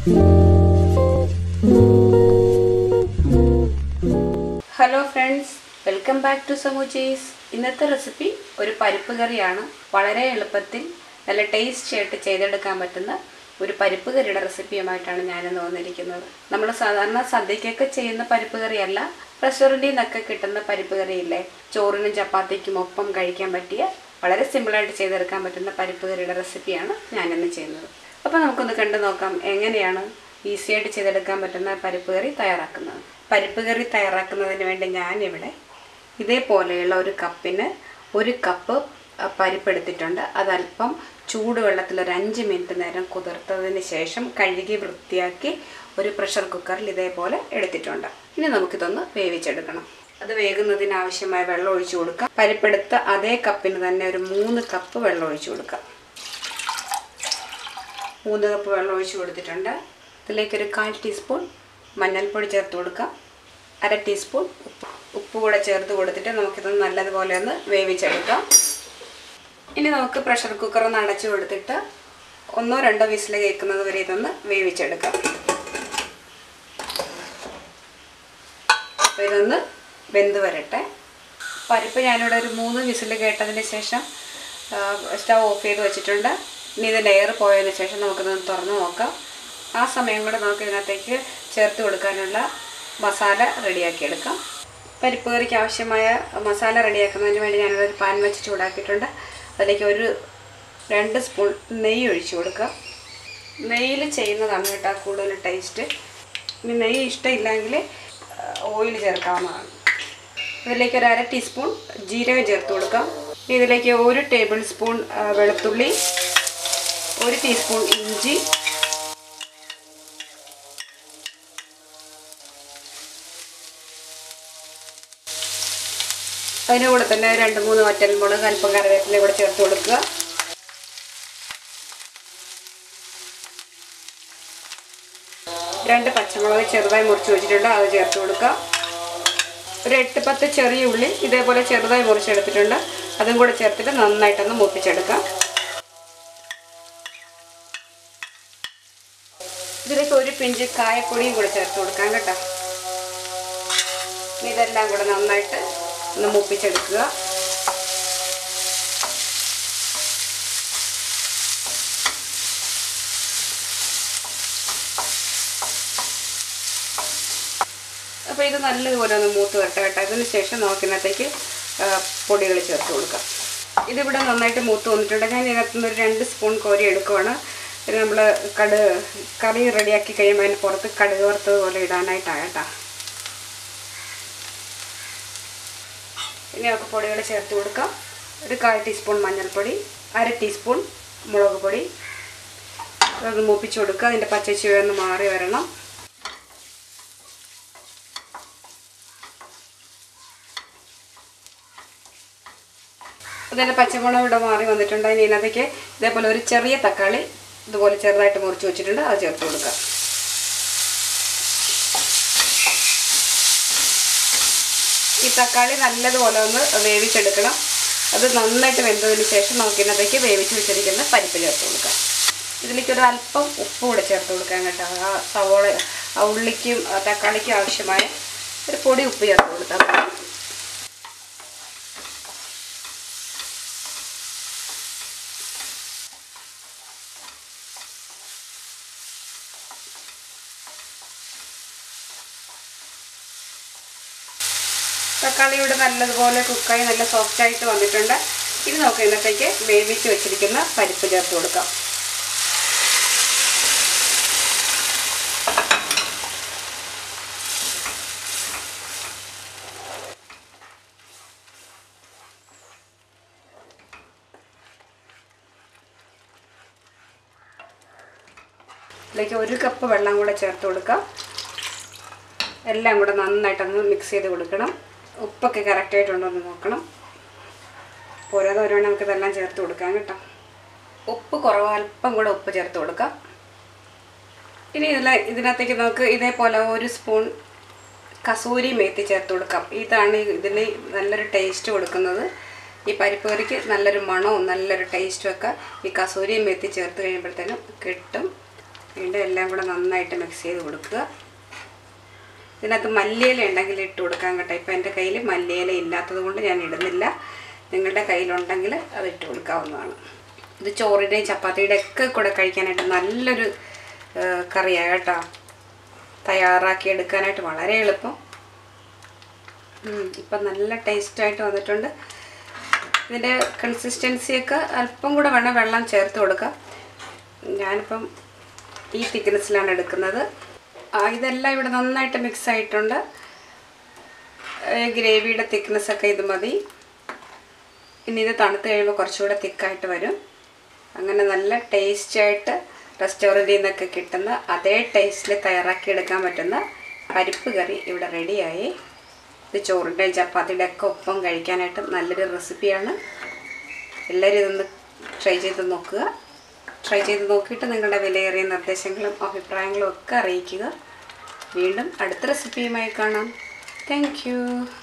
hello friends welcome back to സമൂച്ചീസ് ഇന്നത്തെ recipe ഒരു പരിപ്പ് കറിയാണ് വളരെ എളുപ്പത്തിൽ നല്ല ടേസ്റ്റി ആയിട്ട് ചെയ്തെടുക്കാൻ പറ്റുന്ന ഒരു പരിപ്പ് കറിയുടെ റെസിപ്പിയുമായിട്ടാണ് ഞാനിന്ന് വന്നിരിക്കുന്നത് നമ്മൾ സാധാരണ സദ്യക്കൊക്കെ ചെയ്യുന്ന പരിപ്പ് കറിയല്ല റെസ്റ്റോറൻറ്റിൽ നിന്നൊക്കെ കിട്ടുന്ന പരിപ്പ് കറിയില്ലേ ചോറിനും ചപ്പാത്തിക്കും ഒപ്പം കഴിക്കാൻ പറ്റിയ വളരെ സിമ്പിളായിട്ട് ചെയ്തെടുക്കാൻ പറ്റുന്ന പരിപ്പ് കറിയുടെ റെസിപ്പിയാണ് ഞാനിന്ന് ചെയ്യുന്നത് അപ്പോൾ നമുക്കൊന്ന് കണ്ടു നോക്കാം എങ്ങനെയാണ് ഈസി ആയിട്ട് ചെയ്തെടുക്കാൻ പറ്റുന്ന പരിപ്പ് കറി തയ്യാറാക്കുന്നത് പരിപ്പ് കറി തയ്യാറാക്കുന്നതിന് വേണ്ടി ഞാനിവിടെ ഇതേപോലെയുള്ള ഒരു കപ്പിന് ഒരു കപ്പ് അ, പരിപ്പ് എടുത്തിട്ടുണ്ട് അതല്പം ചൂടുവെള്ളത്തിൽ ഒരു അഞ്ച് മിനിറ്റ് നേരം കുതിർത്തതിന് ശേഷം കഴുകി വൃത്തിയാക്കി ഒരു പ്രഷർ കുക്കറിൽ ഇതേപോലെ എടുത്തിട്ടുണ്ട് ഇനി നമുക്കിതൊന്ന് വേവിച്ചെടുക്കണം അത് വേകുന്നതിന് ആവശ്യമായ വെള്ളം ഒഴിച്ചു കൊടുക്കാം പരിപ്പെടുത്ത അതേ കപ്പിന് തന്നെ ഒരു മൂന്ന് കപ്പ് വെള്ളം ഒഴിച്ചു കൊടുക്കാം മൂന്ന് കപ്പ് വെള്ളം ഒഴിച്ച് കൊടുത്തിട്ടുണ്ട് ഇതിലേക്ക് ഒരു കാൽ ടീസ്പൂൺ മഞ്ഞൾപ്പൊടി ചേർത്ത് കൊടുക്കാം അര ടീസ്പൂൺ ഉപ്പ് ഉപ്പ് കൂടെ ചേർത്ത് കൊടുത്തിട്ട് നമുക്കിത് നല്ലതുപോലെ ഒന്ന് വേവിച്ചെടുക്കാം ഇനി നമുക്ക് പ്രഷർ കുക്കർ ഒന്ന് അടച്ചു കൊടുത്തിട്ട് ഒന്നോ രണ്ടോ വിസിൽ കേൾക്കുന്നത് വരെ ഇതൊന്ന് വേവിച്ചെടുക്കാം അപ്പോൾ ഇതൊന്ന് വെന്ത് വരട്ടെ പരിപ്പ് ഞാനിവിടെ ഒരു മൂന്ന് വിസിൽ കേട്ടതിന് ശേഷം സ്റ്റൗ ഓഫ് ചെയ്ത് വെച്ചിട്ടുണ്ട് ഇനി ഇത് ലെയർ പോയതിന് ശേഷം നമുക്കിതൊന്ന് തുറന്ന് നോക്കാം ആ സമയം കൂടെ നമുക്ക് ഇതിനകത്തേക്ക് ചേർത്ത് കൊടുക്കാനുള്ള മസാല റെഡിയാക്കി എടുക്കാം പരിപ്പ് കറിക്ക് ആവശ്യമായ മസാല റെഡിയാക്കുന്നതിന് വേണ്ടി ഞാനിവിടെ ഒരു പാൻ വെച്ച് ചൂടാക്കിയിട്ടുണ്ട് അതിലേക്ക് ഒരു രണ്ട് സ്പൂൺ നെയ്യ് ഒഴിച്ചു കൊടുക്കുക നെയ്യിൽ ചെയ്യുന്നതാണ് കേട്ടോ കൂടുതൽ ടേസ്റ്റ് ഇനി നെയ്യ് ഇഷ്ടമില്ലെങ്കിൽ ഓയിൽ ചേർക്കാവുന്നതാണ് ഇതിലേക്ക് ഒരു അര ടീസ്പൂൺ ജീരകം ചേർത്ത് കൊടുക്കാം ഇനി ഇതിലേക്ക് ഒരു ടേബിൾ സ്പൂൺ ആ, വെളുത്തുള്ളി ഒരു ടീസ്പൂൺ ഇഞ്ചി അതിൻ്റെ കൂടെ തന്നെ രണ്ട് മൂന്ന് വറ്റൽമുളക് അല്പം കറിവേപ്പില കൂടെ ചേർത്ത് കൊടുക്കുക രണ്ട് പച്ചമുളക് ചെറുതായി മുറിച്ച് വെച്ചിട്ടുണ്ട് അത് ചേർത്ത് കൊടുക്കുക ഒരു എട്ട് പത്ത് ചെറിയ ഉള്ളി ഇതേപോലെ ചെറുതായി മുറിച്ചെടുത്തിട്ടുണ്ട് അതും കൂടെ ചേർത്തിട്ട് നന്നായിട്ടൊന്ന് മൂപ്പിച്ചെടുക്കാം ഇതിലേക്ക് ഒരു പിഞ്ച് കായപ്പൊടിയും കൂടെ ചേർത്ത് കൊടുക്കാം കേട്ടോ ഇനി ഇതെല്ലാം കൂടെ നന്നായിട്ട് ഒന്ന് മൂപ്പിച്ചെടുക്കുക അപ്പോൾ ഇത് നല്ലതുപോലെ ഒന്ന് മൂത്ത് വരട്ടെ കേട്ടോ അതിന് ശേഷം നമുക്കിന്നത്തേക്ക് പൊടികൾ ചേർത്ത് കൊടുക്കാം ഇതിവിടെ നന്നായിട്ട് മൂത്ത് വന്നിട്ടുണ്ട് ഞാൻ ഇതിനകത്ത് നിന്ന് ഒരു രണ്ട് സ്പൂൺ കോരി എടുക്കുവാണ് ഇത് നമ്മൾ കട് കറി റെഡിയാക്കി കഴിയുമ്പോൾ അതിന് പുറത്ത് കടുക് വറുത്തത് പോലെ ഇടാനായിട്ടാണ് കേട്ടോ ഇനി നമുക്ക് പൊടികൾ ചേർത്ത് കൊടുക്കാം ഒരു കാൽ ടീസ്പൂൺ മഞ്ഞൾപ്പൊടി അര ടീസ്പൂൺ മുളക് പൊടി അതൊന്ന് മൂപ്പിച്ച് കൊടുക്കുക അതിൻ്റെ പച്ചച്ചുവ ഒന്ന് മാറി വരണം അതിൻ്റെ പച്ചമുളക് ഇവിടെ മാറി വന്നിട്ടുണ്ട് അതിന് ഇതിനകത്തേക്ക് ഇതേപോലെ ഒരു ചെറിയ തക്കാളി ഇതുപോലെ ചെറുതായിട്ട് മുറിച്ച് വെച്ചിട്ടുണ്ട് അത് ചേർത്ത് കൊടുക്കുക ഈ തക്കാളി നല്ലതുപോലെ ഒന്ന് വേവിച്ചെടുക്കണം അത് നന്നായിട്ട് വെന്തതിന് ശേഷം നമുക്ക് ഇതിനകത്തേക്ക് വേവിച്ച് വെച്ചിരിക്കുന്ന പരിപ്പ് ചേർത്ത് കൊടുക്കാം ഇതിലേക്ക് ഒരു അല്പം ഉപ്പ് കൂടെ ചേർത്ത് കൊടുക്കാൻ കേട്ടോ ആ സവോള ആ ഉള്ളിക്കും ആ തക്കാളിക്കും ആവശ്യമായ ഒരു പൊടി ഉപ്പ് ചേർത്ത് കൊടുത്താൽ മതി തക്കാളി ഇവിടെ നല്ലതുപോലെ കുക്കായി നല്ല സോഫ്റ്റ് ആയിട്ട് വന്നിട്ടുണ്ട് ഇനി നമുക്ക് ഇന്നത്തേക്ക് വേവിച്ച് വെച്ചിരിക്കുന്ന പരിപ്പ് ചേർത്ത് കൊടുക്കാം ഇതിലേക്ക് ഒരു കപ്പ് വെള്ളം കൂടെ ചേർത്ത് കൊടുക്കാം എല്ലാം കൂടെ നന്നായിട്ടൊന്ന് മിക്സ് ചെയ്ത് കൊടുക്കണം ഉപ്പൊക്കെ കറക്റ്റായിട്ടുണ്ടോ എന്ന് നോക്കണം പോരാതെ വരുവാണെങ്കിൽ നമുക്ക് ഇതെല്ലാം ചേർത്ത് കൊടുക്കാം കേട്ടോ ഉപ്പ് കുറവ് അല്പം കൂടെ ഉപ്പ് ചേർത്ത് കൊടുക്കാം ഇനി ഇതിൽ ഇതിനകത്തേക്ക് നമുക്ക് ഇതേപോലെ ഒരു സ്പൂൺ കസൂരി മേത്തി ചേർത്ത് കൊടുക്കാം ഇതാണ് ഈ ഇതിന് നല്ലൊരു ടേസ്റ്റ് കൊടുക്കുന്നത് ഈ പരിപ്പ് കറിക്ക് നല്ലൊരു മണവും നല്ലൊരു ടേസ്റ്റും ഒക്കെ ഈ കസൂരി മേത്തി ചേർത്ത് കഴിയുമ്പോഴത്തേനും കിട്ടും വീണ്ടും എല്ലാം കൂടെ നന്നായിട്ട് മിക്സ് ചെയ്ത് കൊടുക്കുക ഇതിനകത്ത് മല്ലിയില ഉണ്ടെങ്കിൽ ഇട്ട് കൊടുക്കാൻ കേട്ടോ ഇപ്പം എൻ്റെ കയ്യിൽ മല്ലിയില ഇല്ലാത്തത് കൊണ്ട് ഞാൻ ഇടുന്നില്ല നിങ്ങളുടെ കയ്യിലുണ്ടെങ്കിൽ അത് ഇട്ട് കൊടുക്കാവുന്നതാണ് ഇത് ചോറിൻ്റെയും ചപ്പാത്തിയുടെ ഒക്കെ കൂടെ കഴിക്കാനായിട്ട് നല്ലൊരു കറിയാണ് കേട്ടോ തയ്യാറാക്കി എടുക്കാനായിട്ട് വളരെ എളുപ്പം ഉം, ഇപ്പം നല്ല ടേസ്റ്റായിട്ട് വന്നിട്ടുണ്ട് ഇതിൻ്റെ കൺസിസ്റ്റൻസിയൊക്കെ അല്പം കൂടെ വേണം വെള്ളം ചേർത്ത് കൊടുക്കാം ഞാനിപ്പം ഈ തിക്നെസ്സിലാണ് എടുക്കുന്നത് ആ, ഇതെല്ലാം ഇവിടെ നന്നായിട്ട് മിക്സ് ആയിട്ടുണ്ട് ഏ, ഗ്രേവിയുടെ thickness ഒക്കെ ഇത് മതി ഇനി ഇത് തണുത്ത് കഴിയുമ്പോൾ കുറച്ചുകൂടെ തിക്കായിട്ട് വരും അങ്ങനെ നല്ല ടേസ്റ്റായിട്ട് റെസ്റ്റോറൻറ്റിൽ നിന്നൊക്കെ കിട്ടുന്ന അതേ ടേസ്റ്റിൽ തയ്യാറാക്കി എടുക്കാൻ പറ്റുന്ന പരിപ്പ് കറി ഇവിടെ റെഡിയായി ഇത് ചോറിൻ്റെയും ചപ്പാത്തിയുടെ ഒക്കെ ഒപ്പം കഴിക്കാനായിട്ട് നല്ലൊരു റെസിപ്പിയാണ് എല്ലാവരും ഇതൊന്ന് ട്രൈ ചെയ്ത് നോക്കുക ട്രൈ ചെയ്ത് നോക്കിയിട്ട് നിങ്ങളുടെ വിലയേറിയ നിർദ്ദേശങ്ങളും അഭിപ്രായങ്ങളും ഒക്കെ അറിയിക്കുക വീണ്ടും അടുത്ത റെസിപ്പിയുമായി കാണാം താങ്ക്